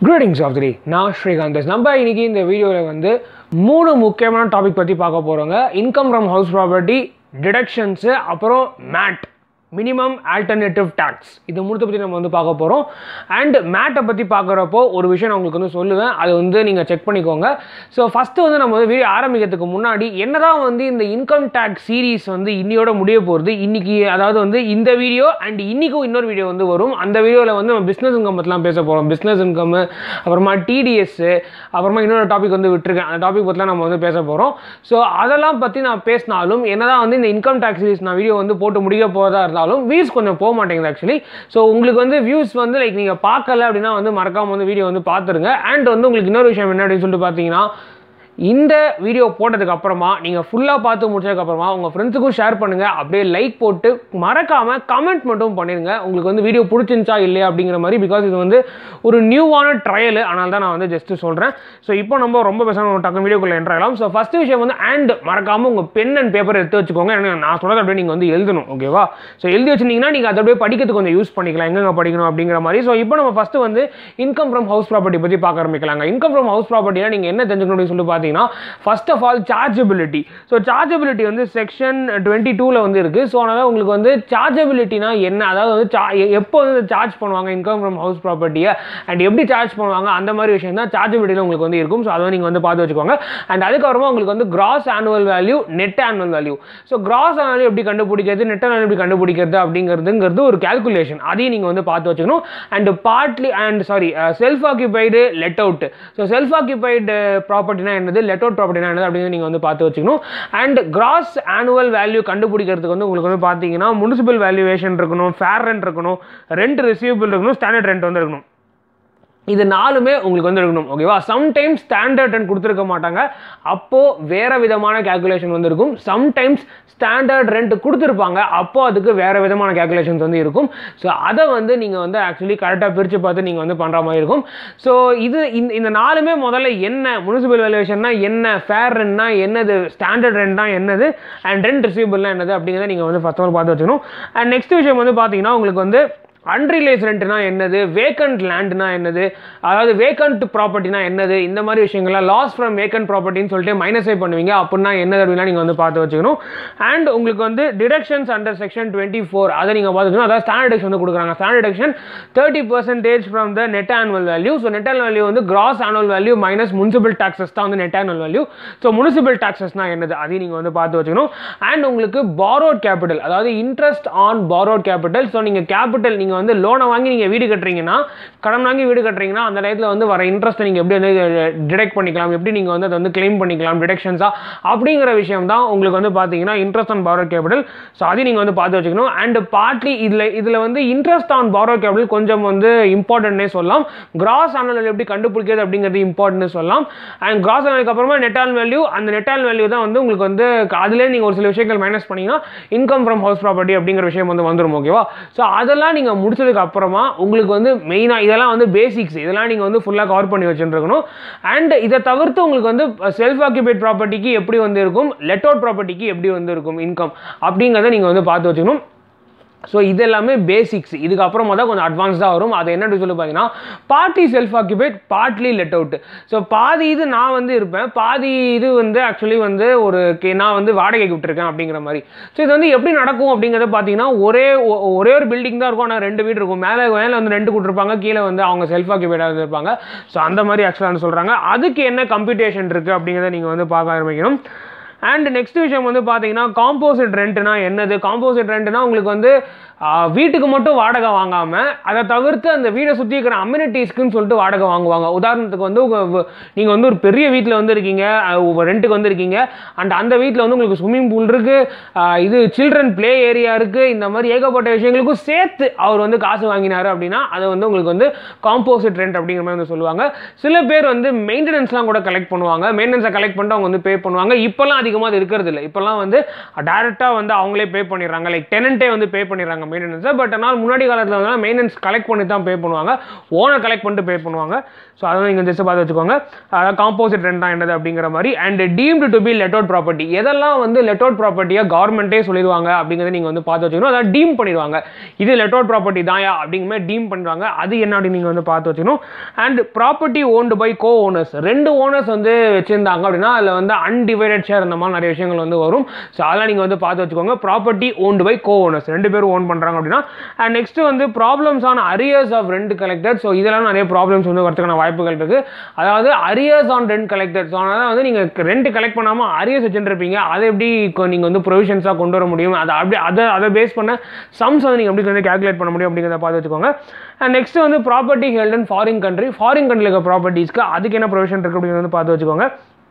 greetings of the டே நான் ஸ்ரீகாந்த் நம்ம இன்னைக்கு இந்த வீடியோவில் வந்து மூணு முக்கியமான டாபிக் பற்றி பார்க்க போகிறோங்க income from house property deductions அப்புறம் மேட் மினிமம் ஆல்டர்னேட்டிவ் டேக்ஸ் இது மூணுத்தை பற்றி நம்ம வந்து பார்க்க போகிறோம் அண்ட் மேட்டை பற்றி பார்க்குறப்போ ஒரு விஷயம் நான் உங்களுக்கு வந்து சொல்லுவேன் அது வந்து நீங்கள் செக் பண்ணிக்கோங்க ஸோ ஃபஸ்ட்டு வந்து நம்ம வந்து வீடியோ ஆரம்பிக்கிறதுக்கு முன்னாடி என்னதான் வந்து இந்த இன்கம் டேக்ஸ் சீரீஸ் வந்து இன்னியோட முடிய போகிறது இன்னைக்கு அதாவது வந்து இந்த வீடியோ அண்ட் இன்னைக்கும் இன்னொரு வீடியோ வந்து வரும் அந்த வீடியோவில் வந்து நம்ம பிஸ்னஸ் இன்கம் பற்றிலாம் பேச போகிறோம் பிஸ்னஸ் இன்கம் அப்புறமா டிடிஎஸ் அப்புறமா இன்னொரு டாபிக் வந்து விட்டுருக்கேன் அந்த டாபிக் பற்றிலாம் நம்ம வந்து பேச போகிறோம் ஸோ அதெல்லாம் பற்றி நான் பேசினாலும் என்னதான் வந்து இந்த இன்கம் டேக்ஸ் சீரீஸ் நான் வீடியோ வந்து போட்டு முடிக்க போகிறதா இருந்தாலும் வியூஸ் கொஞ்சம் போக மாட்டேங்குது ஆக்சுவலி ஸோ உங்களுக்கு வந்து வியூஸ் வந்து லைக் நீங்கள் பார்க்கல அப்படின்னா வந்து மறக்காம வந்து வீடியோ வந்து பார்த்துருங்க அண்ட் வந்து உங்களுக்கு இன்னொரு விஷயம் என்ன அப்படின்னு சொல்லிட்டு பார்த்தீங்கன்னா இந்த வீடியோ போட்டதுக்கு அப்புறமா நீங்கள் ஃபுல்லாக பார்த்து முடிச்சதுக்கு அப்புறமா உங்கள் ஃப்ரெண்ட்ஸுக்கும் ஷேர் பண்ணுங்கள் அப்படியே லைக் போட்டு மறக்காமல் கமெண்ட் மட்டும் பண்ணிடுங்க உங்களுக்கு வந்து வீடியோ பிடிச்சிருந்துச்சா இல்லையா அப்படிங்கிற மாதிரி பிகாஸ் இது வந்து ஒரு நியூவான ட்ரையல் அதனால தான் நான் வந்து ஜஸ்ட்டு சொல்கிறேன் ஸோ இப்போ நம்ம ரொம்ப பேசாமல் டக்கு வீடியோக்குள்ளே என்ட்ராகலாம் ஸோ ஃபஸ்ட்டு விஷயம் வந்து அண்ட் மறக்காமல் உங்கள் பென் அண்ட் பேப்பர் எடுத்து வச்சுக்கோங்க ஏன்னா நான் சொன்னது அப்படியே நீங்கள் வந்து எழுதணும் ஓகேவா ஸோ எழுதி வச்சிருந்தீங்கன்னா நீங்கள் அதை அப்படியே படிக்கிறதுக்கு கொஞ்சம் யூஸ் பண்ணிக்கலாம் எங்கெங்க படிக்கணும் அப்படிங்கிற மாதிரி ஸோ இப்போ நம்ம ஃபஸ்ட்டு வந்து இன்கம் ஃப்ரம் ஹவுஸ் ப்ராப்பர்ட்டி பற்றி பார்க்க ஆரம்பிக்கலாங்க இன்கம் ஃப்ரம் ஹவுஸ் ப்ராப்பர்ட்டினா நீங்கள் என்ன தெரிஞ்சுக்கணும் அப்படின்னு சொல்லி பார்த்தீங்கன்னா first of all chargeability so chargeability வந்து செக்ஷன் டுவெண்ட்டி டூவில் வந்து இருக்குது ஸோ அதனால் உங்களுக்கு வந்து சார்ஜபிலிட்டினா என்ன அதாவது வந்து சா எப்போ வந்து சார்ஜ் பண்ணுவாங்க இன்கம் ஃப்ரம் ஹவுஸ் ப்ராப்பர்ட்டியை அண்ட் எப்படி சார்ஜ் பண்ணுவாங்க அந்த மாதிரி விஷயம் தான் சார்ஜபிலிட்டியில் உங்களுக்கு வந்து இருக்கும் ஸோ அதை நீங்கள் வந்து பார்த்து வச்சுக்கோங்க அண்ட் அதுக்கப்புறமா உங்களுக்கு வந்து gross annual value net annual value so gross value எப்படி கண்டுபிடிக்கிறது நெட் வேல்யூ எப்படி கண்டுபிடிக்கிறது அப்படிங்கிறதுங்கிறது ஒரு கேல்குலேஷன் அதையும் நீங்கள் வந்து பார்த்து வச்சுக்கணும் and partly and sorry self occupied let out so self occupied ப்ராப்பர்ட்டினா என்னது லெட் அவுட் ப்ராப்பர்ட்டினா என்னது அப்படின்னு நீங்கள் வந்து பார்த்து வச்சுக்கணும் அண்ட் கிராஸ் ஆனுவல் வேல்யூ கண்டுபிடிக்கிறதுக்கு வந்து உங்களுக்கு வந்து பார்த்தீங்கன்னா முனிசிபல் வேல்யூவேஷன் இருக்கணும் ஃபேர் ரெண்ட் இருக்கணும் ரெண்ட் ரிசீவபிள் இருக்கணும் ஸ்டாண்டர்ட் ரெண்ட் வந்து இருக்கணும் இது நாலுமே உங்களுக்கு வந்து இருக்கணும் ஓகேவா சம்டைம்ஸ் ஸ்டாண்டர்ட் ரெண்ட் கொடுத்துருக்க மாட்டாங்க அப்போது வேறு விதமான கேல்குலேஷன் வந்து இருக்கும் சம்டைம்ஸ் ஸ்டாண்டர்ட் ரெண்ட் கொடுத்துருப்பாங்க அப்போது அதுக்கு வேறு விதமான கேல்குலேஷன்ஸ் வந்து இருக்கும் ஸோ அதை வந்து நீங்கள் வந்து ஆக்சுவலி கரெக்டாக பிரித்து பார்த்து நீங்கள் வந்து பண்ணுற மாதிரி இருக்கும் ஸோ இது இந்த இந்த நாலுமே முதல்ல என்ன முனிசிபல் வேல்யூவேஷன்னா என்ன ஃபேர் ரெண்ட்னா என்னது ஸ்டாண்டர்ட் ரெண்ட்னா என்னது அண்ட் ரெண்ட் ரிசீவபிள்னா என்னது அப்படிங்கிறத நீங்கள் வந்து ஃபஸ்ட் ஆஃப் ஆல் பார்த்து வச்சுக்கணும் அண்ட் நெக்ஸ்ட் விஷயம் வந்து பார்த்தீங்கன்னா உங்களுக்கு வந்து அன்ரிலைஸ் ரெண்ட்னா என்னது வேக்கண்ட் லேண்ட்னா என்னது அதாவது வேக்கண்ட் ப்ராப்பர்ட்டினா என்னது இந்த மாதிரி விஷயங்கள்லாம் லாஸ் ஃப்ரம் வேக்கண்ட் ப்ராப்பர்ட்டின்னு சொல்லிட்டு மைனஸே பண்ணுவீங்க அப்படின்னா என்னது அப்படின்னா நீங்கள் வந்து பார்த்து வச்சுக்கணும் அண்ட் உங்களுக்கு வந்து deductions under section twenty four அதை நீங்கள் பார்த்துக்கணும் அதாவது ஸ்டாண்டர்ட் வந்து கொடுக்குறாங்க standard deduction thirty percentage from the net annual value so net annual value வந்து gross annual value minus municipal taxes தான் வந்து net annual value so municipal டாக்ஸஸ்னா என்னது அதையும் நீங்கள் வந்து பார்த்து வச்சுக்கணும் அண்ட் உங்களுக்கு பாரோட் கேபிட்டல் அதாவது interest on borrowed capital so நீங்கள் கேபிட்டல் நீங்கள் வந்து லோனை வாங்கி நீங்கள் வீடு கட்டுறீங்கன்னா கடன் வாங்கி வீடு கட்டுறீங்கன்னா அந்த டயத்தில் வந்து வர இன்ட்ரெஸ்ட்டை நீங்கள் எப்படி வந்து டிடெக்ட் பண்ணிக்கலாம் எப்படி நீங்கள் வந்து அதை வந்து கிளைம் பண்ணிக்கலாம் டிடெக்ஷன்ஸாக அப்படிங்கிற விஷயம் தான் உங்களுக்கு வந்து பார்த்தீங்கன்னா interest on borrow capital so அதையும் நீங்கள் வந்து பார்த்து வச்சுக்கணும் அண்ட் பார்ட்லி இதில் இதில் வந்து இன்ட்ரெஸ்ட் ஆன் பாரோ கேபிட்டல் கொஞ்சம் வந்து இம்பார்ட்டன்ட்னே சொல்லலாம் கிராஸ் ஆனல் எப்படி கண்டுபிடிக்கிறது அப்படிங்கிறது இம்பார்ட்டன்ட் சொல்லலாம் அண்ட் கிராஸ் ஆனலுக்கு அப்புறமா நெட் ஆன் வேல்யூ அந்த நெட் ஆன் வேல்யூ தான் வந்து உங்களுக்கு வந்து அதிலே நீங்கள் ஒரு சில விஷயங்கள் மைனஸ் பண்ணிங்கன்னா இன்கம் ஃப்ரம் ஹவுஸ் ப்ராப்பர்ட்டி அப்படிங்கிற விஷயம் வந்து வந்துடும் ஓகேவா ஸோ அதெல்லாம் நீங்கள் முடிச்சதுக்கு அப்புறமா உங்களுக்கு வந்து மெயினாக இதெல்லாம் வந்து பேசிக்ஸ் இதெல்லாம் நீங்கள் வந்து ஃபுல்லாக கவர் பண்ணி வச்சுருக்கணும் அண்ட் இதை தவிர்த்து உங்களுக்கு வந்து செல்ஃப் ஆக்கியபைட் ப்ராப்பர்ட்டிக்கு எப்படி வந்து இருக்கும் லெட் அவுட் ப்ராப்பர்ட்டிக்கு எப்படி வந்து இருக்கும் இன்கம் அப்படிங்கிறத நீங்கள் வந்து பார்த்து வச்சுக்கணும் ஸோ இது எல்லாமே பேசிக்ஸ் இதுக்கப்புறமா தான் கொஞ்சம் அட்வான்ஸ்டாக வரும் அது என்னன்னு சொல்லி பார்த்தீங்கன்னா party self occupied partly let out so பாதி இது நான் வந்து இருப்பேன் பாதி இது வந்து ஆக்சுவலி வந்து ஒரு கே நான் வந்து வாடகைக்கு விட்டுருக்கேன் அப்படிங்கிற மாதிரி ஸோ இது வந்து எப்படி நடக்கும் அப்படிங்கிறத பார்த்தீங்கன்னா ஒரே ஒரே ஒரு பில்டிங் தான் இருக்கும் ஆனால் ரெண்டு வீடு இருக்கும் மேலே மேலே வந்து ரெண்டு கொடுத்துருப்பாங்க கீழே வந்து அவங்க செல்ஃப் ஆக்கியபைடாக இருப்பாங்க ஸோ அந்த மாதிரி ஆக்சுவலாக சொல்கிறாங்க அதுக்கு என்ன கம்ப்யூட்டேஷன் இருக்குது அப்படிங்கிறத நீங்கள் வந்து பார்க்க ஆரம்பிக்கணும் அண்ட் நெக்ஸ்ட் விஷயம் வந்து பார்த்தீங்கன்னா காம்போசிட் ரெண்ட்னா என்னது காம்போசிட் ரெண்ட்னா உங்களுக்கு வந்து வீட்டுக்கு மட்டும் வாடகை வாங்காமல் அதை தவிர்த்து அந்த வீடை சுற்றி இருக்கிற அம்யூனிட்டிஸ்க்குன்னு சொல்லிட்டு வாடகை வாங்குவாங்க உதாரணத்துக்கு வந்து நீங்கள் வந்து ஒரு பெரிய வீட்டில் வந்து இருக்கீங்க ரெண்ட்டுக்கு வந்து இருக்கீங்க அண்ட் அந்த வீட்டில் வந்து உங்களுக்கு ஸ்விம்மிங் பூல் இருக்குது இது சில்ட்ரன் ப்ளே ஏரியா இருக்குது இந்த மாதிரி ஏகப்பட்ட விஷயங்களுக்கும் சேர்த்து அவர் வந்து காசு வாங்கினார் அப்படின்னா அதை வந்து உங்களுக்கு வந்து காம்போசிட் ரெண்ட் அப்படிங்கிற மாதிரி வந்து சொல்லுவாங்க சில பேர் வந்து மெயின்டெனன்ஸ்லாம் கூட கலெக்ட் பண்ணுவாங்க மெயின்டெனன்ஸை கலெக்ட் பண்ணிட்டு அவங்க வந்து பே பண்ணுவாங்க இப்போல்லாம் அதிகமாக அது இருக்கிறது இல்லை இப்போல்லாம் வந்து டேரெக்டாக வந்து அவங்களே பே பண்ணிடுறாங்க லைக் டெனண்ட்டே வந்து பே பண்ணிடுறாங்க மெயின்டெனன்ஸை பட் ஆனால் முன்னாடி காலத்தில் வந்து மெயின்டெனன்ஸ் கலெக்ட் பண்ணி தான் பே பண்ணுவாங்க ஓனர் கலெக்ட் பண்ணிட்டு பே பண்ணுவாங்க ஸோ அதை நீங்கள் ஜஸ்ட் பார்த்து வச்சுக்கோங்க அதாவது காம்போசிட் ரெண்ட் தான் என்னது அப்படிங்கிற மாதிரி and deemed to be let out property எதெல்லாம் வந்து லெட் அவுட் ப்ராப்பர்ட்டியாக கவர்மெண்ட்டே சொல்லிடுவாங்க அப்படிங்கிறத நீங்கள் வந்து பார்த்து வச்சுக்கணும் அதாவது டீம் பண்ணிடுவாங்க இது லெட் அவுட் ப்ராப்பர்ட்டி தாயா அப்படிங்கிற மாதிரி டீம் பண்ணுறாங்க அது என்ன அப்படின்னு நீங்கள் வந்து பார்த்து வச்சுக்கணும் and property owned by co owners ரெண்டு ஓனர்ஸ் வந்து வச்சுருந்தாங்க அப்படின்னா அதில் வந்து அன்டிவைடட் ஷேர் இந்த மாதிரி நிறைய விஷயங்கள் வந்து வரும் ஸோ அதெல்லாம் நீங்கள் வந்து பார்த்து வச்சுக்கோங்க property owned by co owners ரெண்டு பேரும் ஓன் பண்ணுறாங்க அப்படின்னா அண்ட் நெக்ஸ்ட் வந்து problems on arrears of rent collected so இதெல்லாம் நிறைய ப்ராப்ளம்ஸ் வந்து வரதுக்கான வாய்ப்புகள் இருக்குது அதாவது arrears on rent collected so அதனால் வந்து நீங்கள் ரெண்ட் கலெக்ட் பண்ணாமல் அரியர்ஸ் வச்சுருப்பீங்க அதை எப்படி நீங்கள் வந்து ப்ரொவிஷன்ஸாக கொண்டு வர முடியும் அதை அப்படி அதை அதை பேஸ் பண்ண சம்ஸ் வந்து நீங்கள் எப்படி வந்து கேல்குலேட் பண்ண முடியும் அப்படிங்கிறத பார்த்து வச்சுக்கோங்க அண்ட் நெக்ஸ்ட் வந்து property held in foreign country foreign கண்ட்ரியில் இருக்க ப்ராப்பர்ட்டிஸ்க்கு அதுக்கு என்ன ப்ரொவிஷன் இருக்குது அப்படிங்கிறத வந்து பார்த்து வச்சுக்கோங்க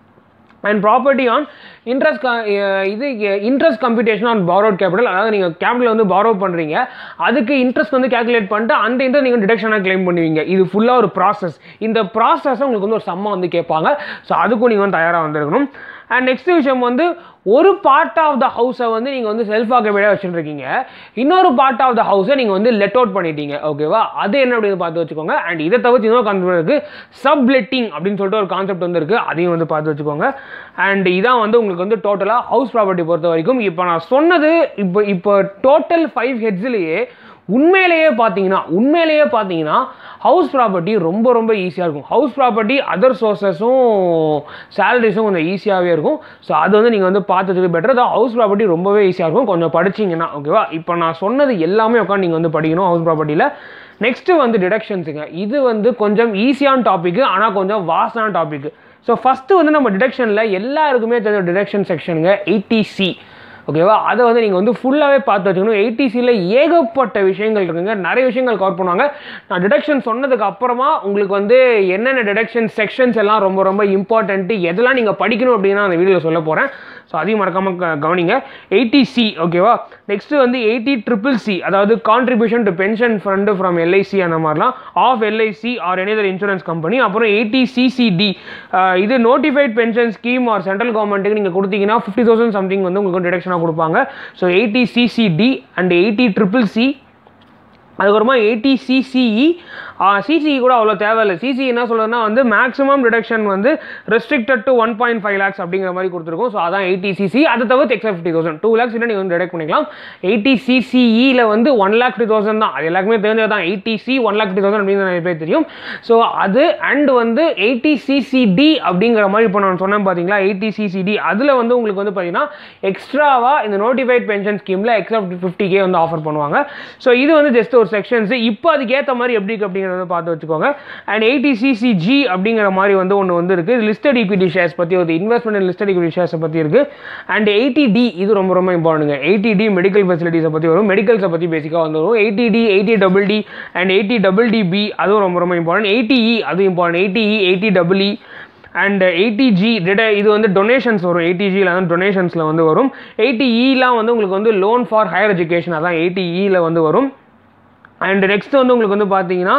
அண்ட் ப்ராப்பர்ட்டி ஆன் இன்ட்ரெஸ்ட் இது interest computation on borrowed capital அதாவது நீங்கள் கேபிட்டல் வந்து borrow பண்ணுறீங்க அதுக்கு இன்ட்ரெஸ்ட் வந்து கேல்குலேட் பண்ணிட்டு அந்த இன்ட்ரெஸ்ட் நீங்கள் டிடக்ஷனாக கிளைம் பண்ணுவீங்க இது ஃபுல்லாக ஒரு ப்ராசஸ் இந்த ப்ராசஸை உங்களுக்கு வந்து ஒரு சம்மா வந்து கேட்பாங்க ஸோ அதுக்கும் நீங்கள் வந்து தயாராக வந்திருக்கணும் அண்ட் நெக்ஸ்ட் விஷயம் வந்து ஒரு பார்ட் ஆஃப் த ஹவுஸை வந்து நீங்கள் வந்து செல்ஃப் ஆக்கியபைடாக வச்சுருக்கீங்க இன்னொரு பார்ட் ஆஃப் த ஹவுஸை நீங்கள் வந்து லெட் அவுட் பண்ணிட்டீங்க ஓகேவா அது என்ன அப்படின்னு பார்த்து வச்சுக்கோங்க அண்ட் இதை தவிர்த்து இன்னொரு கான்செப்ட் இருக்குது சப்லெட்டிங் அப்படின்னு சொல்லிட்டு ஒரு கான்செப்ட் வந்து இருக்குது அதையும் வந்து பார்த்து வச்சுக்கோங்க அண்ட் இதான் வந்து உங்களுக்கு வந்து டோட்டலாக ஹவுஸ் ப்ராப்பர்ட்டி பொறுத்த வரைக்கும் இப்போ நான் சொன்னது இப்போ இப்போ டோட்டல் ஃபைவ் ஹெட்ஸ்லேயே உண்மையிலேயே பார்த்தீங்கன்னா உண்மையிலேயே பார்த்தீங்கன்னா ஹவுஸ் ப்ராப்பர்ட்டி ரொம்ப ரொம்ப ஈஸியாக இருக்கும் ஹவுஸ் ப்ராப்பர்ட்டி அதர் சோர்சஸும் சேலரிஸும் கொஞ்சம் ஈஸியாகவே இருக்கும் ஸோ அது வந்து நீங்கள் வந்து பார்த்ததுக்கு பெட்டர் தான் ஹவுஸ் ப்ராப்பர்ட்டி ரொம்பவே ஈஸியாக இருக்கும் கொஞ்சம் படிச்சிங்கன்னா ஓகேவா இப்போ நான் சொன்னது எல்லாமே உட்காந்து நீங்கள் வந்து படிக்கணும் ஹவுஸ் ப்ராப்பர்ட்டியில் நெக்ஸ்ட்டு வந்து டிடக்ஷன்ஸுங்க இது வந்து கொஞ்சம் ஈஸியான டாப்பிக்கு ஆனால் கொஞ்சம் வாஸ்டான டாபிக் ஸோ ஃபஸ்ட்டு வந்து நம்ம டிடக்ஷனில் எல்லாருக்குமே தெரிஞ்ச டிடக்ஷன் செக்ஷனுங்க எயிட்டிசி ஓகேவா அதை வந்து நீங்கள் வந்து ஃபுல்லாகவே பார்த்து வச்சுக்கணும் எயிட்டிசியில் ஏகப்பட்ட விஷயங்கள் இருக்குங்க நிறைய விஷயங்கள் கவர் பண்ணுவாங்க நான் டிடக்ஷன் சொன்னதுக்கு அப்புறமா உங்களுக்கு வந்து என்னென்ன டிடக்ஷன் செக்ஷன்ஸ் எல்லாம் ரொம்ப ரொம்ப இம்பார்ட்டன்ட்டு எதெல்லாம் நீங்கள் படிக்கணும் அப்படின்னு அந்த வீடியோவில் சொல்ல போகிறேன் ஸோ அதையும் மறக்காமல் க- கவனிங்க எயிட்டி சி ஓகேவா நெக்ஸ்ட் வந்து எயிட்டி ட்ரிபிள் சி அதாவது contribution to pension fund from LIC அந்த மாதிரிலாம் of LIC or any insurance company அப்புறம் எயிட்டி சிசிடி இது notified pension scheme or central கவர்மெண்ட்டுக்கு நீங்கள் கொடுத்தீங்கன்னா ஃபிஃப்டி தௌசண்ட் சம்திங் வந்து உங்களுக்கு டிடக்ஷனாக கொடுப்பாங்க so eighty CCD and eighty triple C அதுக்கப்புறமா எயிட்டி சிசிஇ சிசிஇ கூட அவ்வளோ தேவையில்லை சிசிஇ என்ன சொல்றதுன்னா வந்து மேக்ஸிமம் ரிடக்ஷன் வந்து restricted to one point five lakhs அப்படிங்கிற மாதிரி கொடுத்துருக்கோம் ஸோ அதான் எயிட்டி சிசி அதை தவிர்த்து extra fifty thousand two lakhs நீங்கள் வந்து டிடக்ட் பண்ணிக்கலாம் எயிட்டி சிசிஇயில் வந்து ஒன் லேக் ஃபிஃப்டி தௌசண்ட் தான் அது எல்லாருக்குமே தெரிஞ்சது தான் eighty C one lakh fifty thousand அப்படின்னு நிறைய பேர் தெரியும் ஸோ அது அண்ட் வந்து எயிட்டி சிசிடி அப்படிங்கிற மாதிரி இப்போ நான் சொன்னேன் பார்த்தீங்களா எயிட்டி சிசிடி அதில் வந்து உங்களுக்கு வந்து பார்த்தீங்கன்னா எக்ஸ்ட்ராவாக இந்த நோட்டிஃபைட் பென்ஷன் ஸ்கீமில் எக்ஸ்ட்ரா ஃபிஃப்டி கே வந்து ஆஃபர் பண்ணுவாங்க ஸோ இது வந்து ஜஸ்ட் ஒரு செக்ஷன்ஸ் இப்போ அதுக்கேற்ற மாதிரி எப்படி இருக்கு அப்படிங்கிறத வந்து பார்த்து வச்சுக்கோங்க அண்ட் எயிட்டி சிசிஜி அப்படிங்கிற மாதிரி வந்து ஒன்று வந்து இருக்குது லிஸ்டட் ஈக்விட்டி ஷேர்ஸ் பற்றி ஒரு இன்வெஸ்ட்மெண்ட் லிஸ்டட் ஈக்விட்டி ஷேர்ஸை பற்றி இருக்குது அண்ட் எயிட்டி டி இது ரொம்ப ரொம்ப இம்பார்ட்டன்ங்க எயிட்டி டி மெடிக்கல் ஃபெசிலிட்டிஸை பற்றி வரும் மெடிக்கல்ஸை பற்றி பேசிக்காக வந்து வரும் eighty D eighty double D and eighty double D B அதுவும் ரொம்ப ரொம்ப இம்பார்ட்டன்ட் எயிட்டி இ அதுவும் important eighty E eighty double E and eighty G இது வந்து டொனேஷன்ஸ் வரும் எயிட்டி ஜியில் வந்து டொனேஷன்ஸில் வந்து வரும் எயிட்டி இலாம் வந்து உங்களுக்கு வந்து லோன் ஃபார் ஹையர் எஜுகேஷன் அதான் எயிட்டி இயில் வந்து வரும் அண்ட் நெக்ஸ்ட் வந்து உங்களுக்கு வந்து பார்த்தீங்கன்னா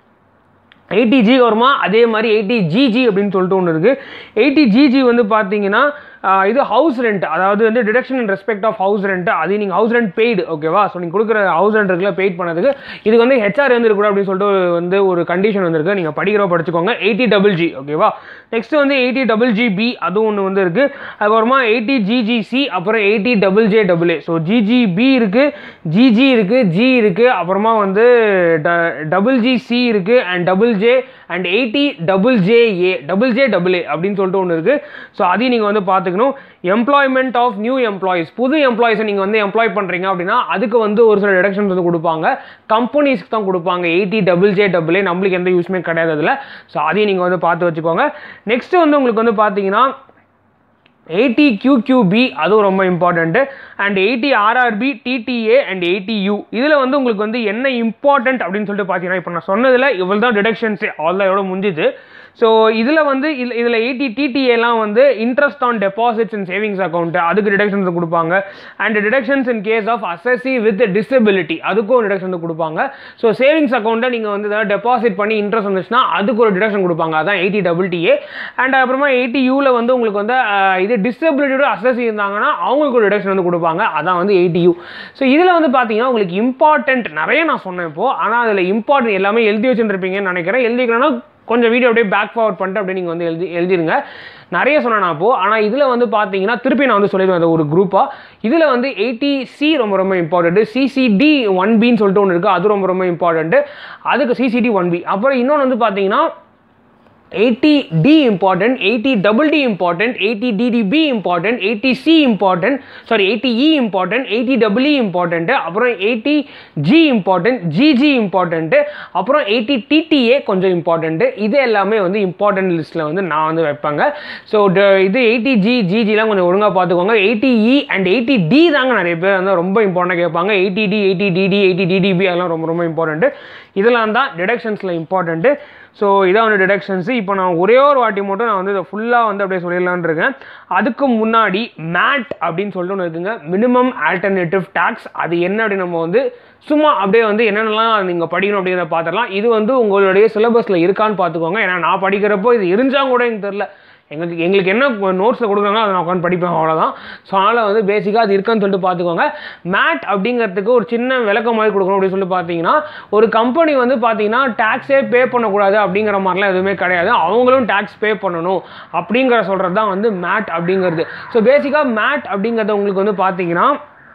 எயிட்டி ஜி வருமா அதே மாதிரி எயிட்டி ஜிஜி அப்படின்னு சொல்லிட்டு ஒன்று இருக்குது எயிட்டி ஜிஜி வந்து பார்த்தீங்கன்னா ஆஹ், இது ஹவுஸ் ரெண்ட் அதாவது வந்து deduction in respect of house rent அது நீங்கள் ஹவுஸ் ரெண்ட் பெய்டு ஓகேவா ஸோ நீங்கள் கொடுக்குற ஹவுஸ் ரெண்ட் இருக்குல்ல பெய்ட் பண்ணதுக்கு இதுக்கு வந்து ஹெச்ஆர் வந்து இருக்கக்கூடாது அப்படின்னு சொல்லிட்டு ஒரு வந்து ஒரு கண்டிஷன் வந்திருக்கு நீங்கள் படிக்கிறோ படிச்சுக்கோங்க எயிட்டி டபுள் ஜி ஓகேவா நெக்ஸ்ட் வந்து எயிட்டி டபுள் ஜி பி அதுவும் ஒன்று வந்து இருக்குது அதுக்கப்புறமா எயிட்டி ஜிஜிசி அப்புறம் eighty double J double A so GGB இருக்குது ஜிஜி இருக்குது ஜி இருக்குது அப்புறமா வந்து டபுள் ஜி சி இருக்குது and double J and eighty double J A double J double A அப்படின்னு சொல்லிட்டு ஒன்று இருக்குது ஸோ அதையும் நீங்கள் வந்து பார்த்துக்கணும் எம்ப்ளாய்மெண்ட் ஆஃப் நியூ எம்ப்ளாயிஸ் புது எம்ப்ளாயிஸை நீங்கள் வந்து எம்ப்ளாய் பண்ணுறீங்க அப்படின்னா அதுக்கு வந்து ஒரு சில டிடக்ஷன்ஸ் வந்து கொடுப்பாங்க கம்பெனிஸ்க்கு தான் கொடுப்பாங்க eighty double J double A நம்மளுக்கு எந்த யூஸ்மே கிடையாது அதில் ஸோ அதையும் நீங்கள் வந்து பார்த்து வச்சுக்கோங்க நெக்ஸ்ட் வந்து உங்களுக்கு வந்து பார்த்தீங்கன்னா எயிட்டி கியூக்யூபி அதுவும் ரொம்ப important and eighty RRB TTA and eighty U இதில் வந்து உங்களுக்கு வந்து என்ன இம்பார்ட்டன்ட் அப்படின்னு சொல்லிட்டு பார்த்தீங்கன்னா இப்போ நான் சொன்னதில் இவ்வளோ தான் டிடக்ஷன்ஸே அவ்வளோ எவ்வளோ முடிஞ்சுது ஸோ இதில் வந்து இதில் இதில் எயிட்டி டிடிஏலாம் வந்து interest on deposits and savings account அதுக்கு டிடக்ஷன்ஸ் கொடுப்பாங்க and deductions in case of assessee with disability அதுக்கும் டிடக்ஷன் வந்து கொடுப்பாங்க ஸோ சேவிங்ஸ் அக்கௌண்ட்டை நீங்கள் வந்து ஏதாவது டெபாசிட் பண்ணி இன்ட்ரெஸ்ட் வந்துச்சுன்னா அதுக்கு ஒரு டிடக்ஷன் கொடுப்பாங்க அதான் எயிட்டி டபுள் டிஏ அண்ட் அப்புறமா எயிட்டி யூவில் வந்து உங்களுக்கு வந்து ஆஹ், இது அண்ட் டிசபிலிட்டியோட அசஸ் இருந்தாங்கன்னா அவங்களுக்கு ஒரு டிடக்ஷன் வந்து கொடுப்பாங்க அதான் வந்து எயிட்டி யூ ஸோ இதில் வந்து பார்த்தீங்கன்னா உங்களுக்கு இம்பார்ட்டன்ட் நிறைய நான் சொன்னேன் இப்போ ஆனால் அதில் இம்பார்ட்டன்ட் எல்லாமே எழுதி வச்சுருப்பீங்கன்னு நினைக்கிறேன் எழுதிக்கிறேன்னா கொஞ்சம் வீடியோ அப்படியே பேக் ஃபார்வர்ட் பண்ணிட்டு அப்படியே நீங்கள் வந்து எழுதி எழுதிருங்க நிறைய சொன்னேன் நான் அப்போது ஆனால் இதில் வந்து பார்த்தீங்கன்னா திருப்பி நான் வந்து சொல்லிடுவேன் அது ஒரு குரூப்பாக இதில் வந்து எயிட்டி சி ரொம்ப ரொம்ப இம்பார்ட்டன்ட்டு சிசிடி ஒன் பின்னு சொல்லிட்டு ஒன்று இருக்குது அது ரொம்ப ரொம்ப இம்பார்ட்டன்ட்டு அதுக்கு சிசிடி ஒன் பி அப்புறம் இன்னொன்று வந்து பார்த்தீங்கன்னா eighty D important eighty double D important eighty DDB important eighty C important sorry eighty E important eighty double E important அப்புறம் eighty G important GG important அப்புறம் எயிட்டி டிடிஏ கொஞ்சம் important இது எல்லாமே வந்து இம்பார்ட்டன்ட் லிஸ்ட்டில் வந்து நான் வந்து வைப்பாங்க ஸோ இது எயிட்டி ஜி ஜிஜிலாம் கொஞ்சம் ஒழுங்காக பார்த்துக்கோங்க eighty E and eighty D தாங்க நிறைய பேர் வந்து ரொம்ப இம்பார்ட்டண்டாக கேட்பாங்க eighty D eighty DD eighty DDB அதெல்லாம் ரொம்ப ரொம்ப இம்பார்ட்டன்ட்டு இதெல்லாம் தான் டிடக்ஷன்ஸில் இம்பார்ட்டன்ட்டு ஸோ இதான் வந்து டிடக்ஷன்ஸு இப்போ நான் ஒரே ஒரு வாட்டி மட்டும் நான் வந்து இதை ஃபுல்லாக வந்து அப்படியே சொல்லிடலான்னு இருக்கேன் அதுக்கு முன்னாடி மேட் அப்படின்னு சொல்லிட்டு ஒன்று இருக்குங்க மினிமம் ஆல்டர்னேட்டிவ் டேக்ஸ் அது என்ன அப்படின்னு நம்ம வந்து சும்மா அப்படியே வந்து என்னென்னலாம் நீங்கள் படிக்கணும் அப்படிங்கிறத பார்த்துடலாம் இது வந்து உங்களுடைய சிலபஸில் இருக்கான்னு பார்த்துக்கோங்க ஏன்னா நான் படிக்கிறப்போ இது இருந்தால் கூட எனக்கு தெரில எங்களுக்கு எங்களுக்கு என்ன நோட்ஸில் கொடுக்குறாங்களோ அதை நான் உட்காந்து படிப்பேன் அவ்வளோதான் ஸோ அதனால் வந்து பேசிக்காக அது இருக்கான்னு சொல்லிட்டு பார்த்துக்கோங்க மேட் அப்படிங்கிறதுக்கு ஒரு சின்ன விளக்கம் மாதிரி கொடுக்கணும் அப்படின்னு சொல்லி பார்த்தீங்கன்னா ஒரு கம்பெனி வந்து பார்த்தீங்கன்னா டேக்ஸே பே பண்ணக்கூடாது அப்படிங்கிற மாதிரிலாம் எதுவுமே கிடையாது அவங்களும் டேக்ஸ் பே பண்ணணும் அப்படிங்கிற சொல்கிறது தான் வந்து மேட் அப்படிங்கிறது ஸோ பேசிக்காக மேட் அப்படிங்கிறத உங்களுக்கு வந்து பார்த்தீங்கன்னா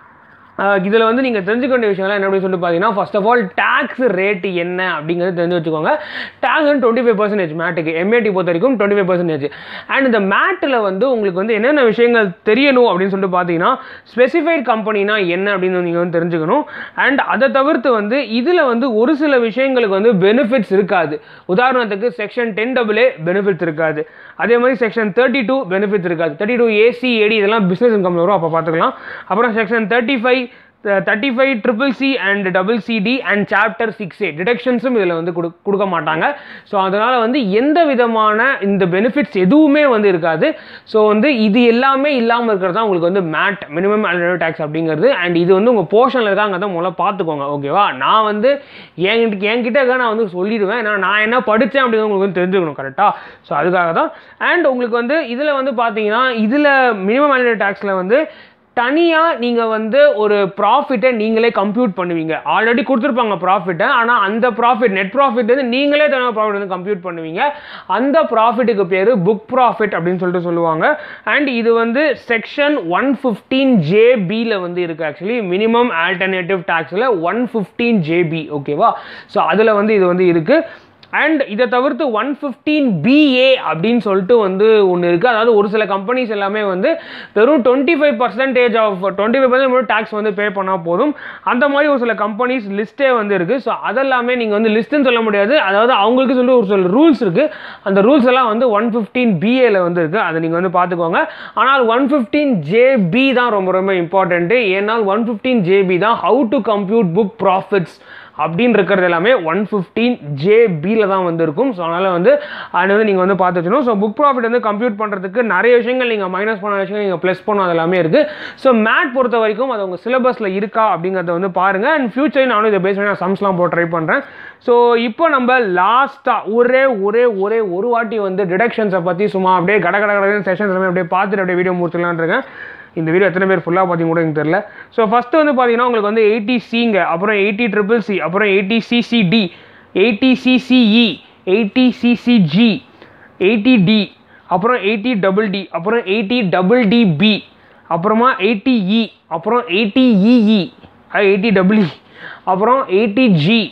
இதில் வந்து நீங்கள் தெரிஞ்சுக்க வேண்டிய விஷயம்லாம் என்ன அப்படின்னு சொல்லிட்டு பார்த்தீங்கன்னா first of all tax rate என்ன அப்படிங்கிறது தெரிஞ்சு வச்சுக்கோங்க டேக்ஸ் வந்து டுவெண்ட்டி ஃபைவ் பர்சன்டேஜ் மேட்டுக்கு எம்ஏடி பொறுத்த வரைக்கும் டுவெண்ட்டி ஃபைவ் பர்சன்டேஜ் அண்ட் இந்த மேட்டில் வந்து உங்களுக்கு வந்து என்னென்ன விஷயங்கள் தெரியணும் அப்படின்னு சொல்லிட்டு பார்த்தீங்கன்னா ஸ்பெசிஃபைட் கம்பெனினா என்ன அப்படின்னு நீங்கள் வந்து தெரிஞ்சுக்கணும் அண்ட் அதை தவிர்த்து வந்து இதில் வந்து ஒரு சில விஷயங்களுக்கு வந்து பெனிஃபிட்ஸ் இருக்காது உதாரணத்துக்கு செக்ஷன் டென் டபுளே பெனிஃபிட்ஸ் இருக்காது அதே மாதிரி செக்ஷன் தேர்ட்டி டூ பெனிஃபிட்ஸ் இருக்காது தேர்ட்டி டூ ஏசி ஏடி இதெல்லாம் பிஸ்னஸ் இன்கம் வரும் அப்போ பார்த்துக்கலாம் அப்புறம் section thirty five thirty five triple C and double CD and chapter six A டிடக்ஷன்ஸும் இதில் வந்து கொடு கொடுக்க மாட்டாங்க ஸோ அதனால் வந்து எந்த விதமான இந்த பெனிஃபிட்ஸ் எதுவுமே வந்து இருக்காது ஸோ வந்து இது எல்லாமே இல்லாமல் இருக்கிறது தான் உங்களுக்கு வந்து மேட் மினிமம் அலுவலக டேக்ஸ் அப்படிங்கிறது அண்ட் இது வந்து உங்கள் போர்ஷனில் இருக்காங்க தான் முதல்ல பார்த்துக்கோங்க ஓகேவா நான் வந்து என்கிட்ட என்கிட்ட நான் வந்து சொல்லிடுவேன் ஏன்னா நான் என்ன படித்தேன் அப்படிங்கிறது உங்களுக்கு வந்து தெரிஞ்சுக்கணும் கரெக்டாக ஸோ அதுக்காக தான் அண்ட் உங்களுக்கு வந்து இதில் வந்து பார்த்தீங்கன்னா இதில் மினிமம் அலுவலக டேக்ஸில் வந்து தனியாக நீங்கள் வந்து ஒரு ப்ராஃபிட்டை நீங்களே கம்ப்யூட் பண்ணுவீங்க ஆல்ரெடி கொடுத்துருப்பாங்க ப்ராஃபிட்டை ஆனால் அந்த ப்ராஃபிட் நெட் ப்ராஃபிட் வந்து நீங்களே தனியாக ப்ராஃபிட் வந்து கம்ப்யூட் பண்ணுவீங்க அந்த ப்ராஃபிட்டுக்கு பேர் புக் ப்ராஃபிட் அப்படின்னு சொல்லிட்டு சொல்லுவாங்க அண்ட் இது வந்து செக்ஷன் ஒன் ஃபிஃப்டீன் ஜேபியில் வந்து இருக்குது ஆக்சுவலி மினிமம் ஆல்டர்னேட்டிவ் டேக்ஸில் ஒன் ஃபிஃப்டீன் ஜேபி ஓகேவா ஸோ அதில் வந்து இது வந்து இருக்குது அண்ட் இதை தவிர்த்து ஒன் ஃபிஃப்டீன் பிஏ அப்படின்னு சொல்லிட்டு வந்து ஒன்று இருக்குது அதாவது ஒரு சில கம்பெனிஸ் எல்லாமே வந்து வெறும் twenty five percentage of twenty five percent tax வந்து பே பண்ணால் போதும் அந்த மாதிரி ஒரு சில கம்பெனிஸ் லிஸ்ட்டே வந்து இருக்குது ஸோ அதெல்லாமே நீங்கள் வந்து லிஸ்ட்டுன்னு சொல்ல முடியாது அதாவது அவங்களுக்கு சொல்லி ஒரு சில ரூல்ஸ் இருக்குது அந்த ரூல்ஸ் எல்லாம் வந்து ஒன் ஃபிஃப்டீன் பிஏல வந்து இருக்குது அதை நீங்கள் வந்து பார்த்துக்கோங்க ஆனால் ஒன் ஃபிஃப்டீன் ஜேபி தான் ரொம்ப ரொம்ப இம்பார்ட்டண்ட்டு ஏன்னால் ஒன் ஃபிஃப்டீன் ஜேபி தான் how to compute book profits அப்படின்னு இருக்கிறது எல்லாமே ஒன் ஃபிஃப்டீன் ஜேபியில் தான் வந்து இருக்கும் ஸோ அதனால் வந்து அது வந்து நீங்கள் வந்து பார்த்து வச்சுக்கணும் ஸோ புக் ப்ராஃபிட் வந்து கம்ப்யூட் பண்ணுறதுக்கு நிறைய விஷயங்கள் நீங்கள் மைனஸ் பண்ண விஷயங்கள் நீங்கள் ப்ளஸ் பண்ண அது எல்லாமே இருக்குது ஸோ மேட் பொறுத்த வரைக்கும் அது உங்கள் சிலபஸில் இருக்கா அப்படிங்கிறத வந்து பாருங்கள் அண்ட் ஃபியூச்சர் நானும் இதை பேஸ் பண்ணி நான் சம்ஸ்லாம் போட்டு ட்ரை பண்ணுறேன் ஸோ இப்போ நம்ம லாஸ்ட்டாக ஒரே ஒரே ஒரே ஒரு வாட்டி வந்து டிடக்ஷன்ஸை பற்றி சும்மா அப்படியே கட கட கட செஷன்ஸ் எல்லாமே அப்படியே பார்த்துட்டு அப்படியே வீடியோ முடிச்சிடலான்னு இருக்கேன் இந்த வீடியோ எத்தனை பேர் ஃபுல்லாக பார்த்தீங்க கூட எனக்கு தெரியல ஸோ ஃபஸ்ட்டு வந்து பார்த்தீங்கன்னா உங்களுக்கு வந்து எயிட்டி சிங்க அப்புறம் எயிட்டி ட்ரிபிள் சி அப்புறம் eighty CCD eighty CCE eighty CCG eighty D அப்புறம் எயிட்டி டபுள் டி அப்புறம் எயிட்டி டபுள் டி பி அப்புறமா எயிட்டி இ அப்புறம் எயிட்டி இஇ எயிட்டி டபுள் அப்புறம் எயிட்டி ஜி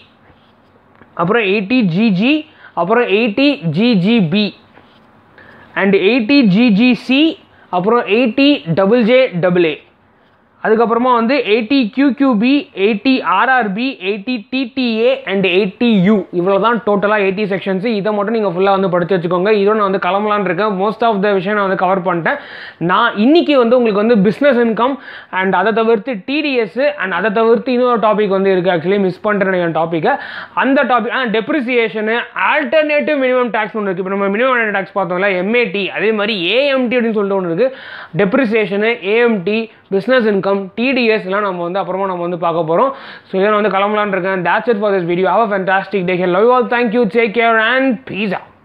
அப்புறம் எயிட்டி ஜிஜி அப்புறம் eighty GGB and eighty GGC அப்புறம் eighty double J double A அதுக்கப்புறமா வந்து eighty QQB eighty RRB eighty TTA and eighty U இவ்வளோ தான் டோட்டலாக எயிட்டி செக்ஷன்ஸ் இதை மட்டும் நீங்கள் ஃபுல்லாக வந்து படித்து வச்சுக்கோங்க இதோட நான் வந்து கிளம்பலான்னு இருக்கேன் மோஸ்ட் ஆஃப் த விஷயம் நான் வந்து கவர் பண்ணிட்டேன் நான் இன்னைக்கு வந்து உங்களுக்கு வந்து பிஸ்னஸ் இன்கம் அண்ட் அதை தவிர்த்து டிடிஎஸ் அண்ட் அதை தவிர்த்து இன்னொரு டாபிக் வந்து இருக்குது ஆக்சுவலி மிஸ் பண்ணுறேன் என் டாப்பிக்கை அந்த டாபிக் ஆ டெப்ரிசியேஷனு ஆல்டர்னேட்டிவ் மினிமம் டேக்ஸ் ஒன்று இருக்குது இப்போ நம்ம மினிமம் டேக்ஸ் பார்த்தோம்ல எம்ஏடி அதே மாதிரி ஏஎம்டி அப்படின்னு சொல்லிட்டு ஒன்று இருக்குது depreciation AMT business income TDS எல்லாம் நம்ம வந்து அப்புறமா நம்ம வந்து பார்க்க போகிறோம் ஸோ இதை நான் வந்து கிளம்பலான்னு இருக்கேன் that's it for this video have a fantastic day love all thank you take care and pizza